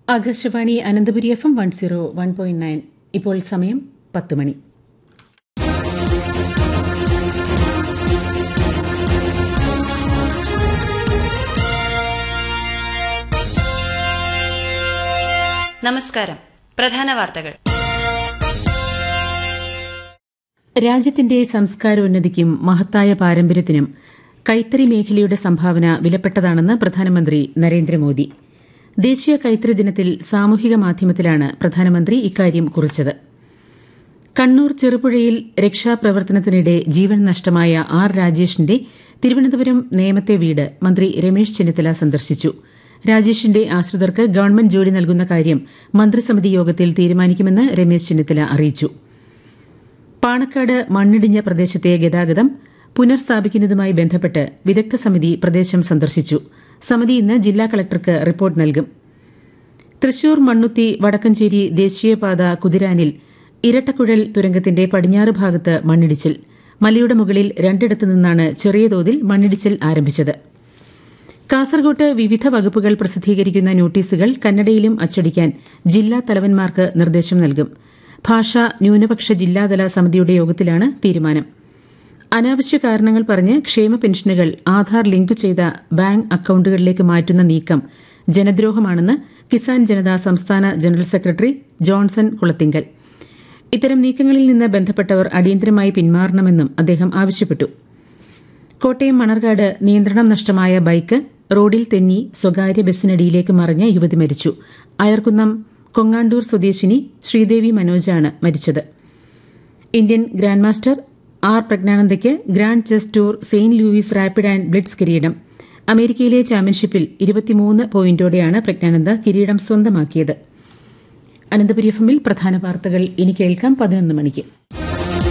Akashvani Ananthapuri F M one zero one point nine ഇപ്പോൾ സമയം പത്ത് മണി നമസ്കാരം പ്രധാന വാർത്തകൾ രാജ്യത്തിന്റെ സംസ്കാരോന്നതിക്കും മഹത്തായ പാരമ്പര്യത്തിനും കൈത്തറി മേഖലയുടെ സംഭാവന വിലപ്പെട്ടതാണെന്ന് പ്രധാനമന്ത്രി നരേന്ദ്രമോദി ദേശീയ കൈത്തറി ദിനത്തിൽ സാമൂഹിക മാധ്യമത്തിലാണ് പ്രധാനമന്ത്രി ഇക്കാര്യം കുറിച്ചത് കണ്ണൂർ ചെറുപുഴയിൽ രക്ഷാപ്രവർത്തനത്തിനിടെ ജീവൻ നഷ്ടമായ ആർ രാജേഷിന്റെ തിരുവനന്തപുരം നേമത്തെ വീട് മന്ത്രി രമേശ് ചെന്നിത്തല സന്ദർശിച്ചു രാജേഷിന്റെ ആശ്രിതർക്ക് ഗവൺമെന്റ് ജോലി നൽകുന്ന കാര്യം മന്ത്രിസമിതി യോഗത്തിൽ തീരുമാനിക്കുമെന്ന് രമേശ് ചെന്നിത്തല അറിയിച്ചു പാണക്കാട് മണ്ണിടിഞ്ഞ പ്രദേശത്തെ ഗതാഗതം പുനഃസ്ഥാപിക്കുന്നതുമായി ബന്ധപ്പെട്ട് വിദഗ്ധ സമിതി പ്രദേശം സന്ദർശിച്ചു സമിതി ഇന്ന് ജില്ലാ കളക്ടർക്ക് റിപ്പോർട്ട് നൽകും തൃശൂർ മണ്ണുത്തി വടക്കഞ്ചേരി ദേശീയപാത കുതിരാനിൽ ഇരട്ടക്കുഴൽ തുരങ്കത്തിന്റെ പടിഞ്ഞാറ് ഭാഗത്ത് മണ്ണിടിച്ചിൽ മലയുടെ മുകളിൽ രണ്ടിടത്തു നിന്നാണ് ചെറിയ തോതിൽ മണ്ണിടിച്ചിൽ ആരംഭിച്ചത് കാസർകോട്ട് വിവിധ വകുപ്പുകൾ പ്രസിദ്ധീകരിക്കുന്ന നോട്ടീസുകൾ കന്നഡയിലും അച്ചടിക്കാൻ ജില്ലാ തലവന്മാർക്ക് നിർദ്ദേശം നൽകും ഭാഷാ ന്യൂനപക്ഷ ജില്ലാതല സമിതിയുടെ യോഗത്തിലാണ് തീരുമാനം അനാവശ്യ കാരണങ്ങൾ പറഞ്ഞ് ക്ഷേമ പെൻഷനുകൾ ആധാർ ലിങ്ക് ചെയ്ത ബാങ്ക് അക്കൌണ്ടുകളിലേക്ക് മാറ്റുന്ന നീക്കം ജനദ്രോഹമാണെന്ന് കിസാൻ ജനത സംസ്ഥാന ജനറൽ സെക്രട്ടറി ജോൺസൺ കുളത്തിങ്കൽ ഇത്തരം നീക്കങ്ങളിൽ നിന്ന് ബന്ധപ്പെട്ടവർ അടിയന്തരമായി പിന്മാറണമെന്നും അദ്ദേഹം ആവശ്യപ്പെട്ടു കോട്ടയം മണർകാട് നിയന്ത്രണം നഷ്ടമായ ബൈക്ക് റോഡിൽ തെന്നി സ്വകാര്യ ബസ്സിനടിയിലേക്ക് മറിഞ്ഞ യുവതി മരിച്ചു അയർക്കുന്നം കൊങ്ങാണ്ടൂർ സ്വദേശിനി ശ്രീദേവി മനോജാണ് മരിച്ചത് ഇന്ത്യൻ ഗ്രാൻഡ് മാസ്റ്റർ ആർ പ്രജ്ഞാനന്ദയ്ക്ക് grand chess tour saint Louis rapid and blitz കിരീടം അമേരിക്കയിലെ ചാമ്പ്യൻഷിപ്പിൽ ഇരുപത്തിമൂന്ന് പോയിന്റോടെയാണ് പ്രജ്ഞാനന്ദ കിരീടം സ്വന്തമാക്കിയത് അനന്തപുരി എഫ് എമ്മിൽ പ്രധാന വാർത്തകൾ ഇനി കേൾക്കാം പതിനൊന്ന് മണിക്ക്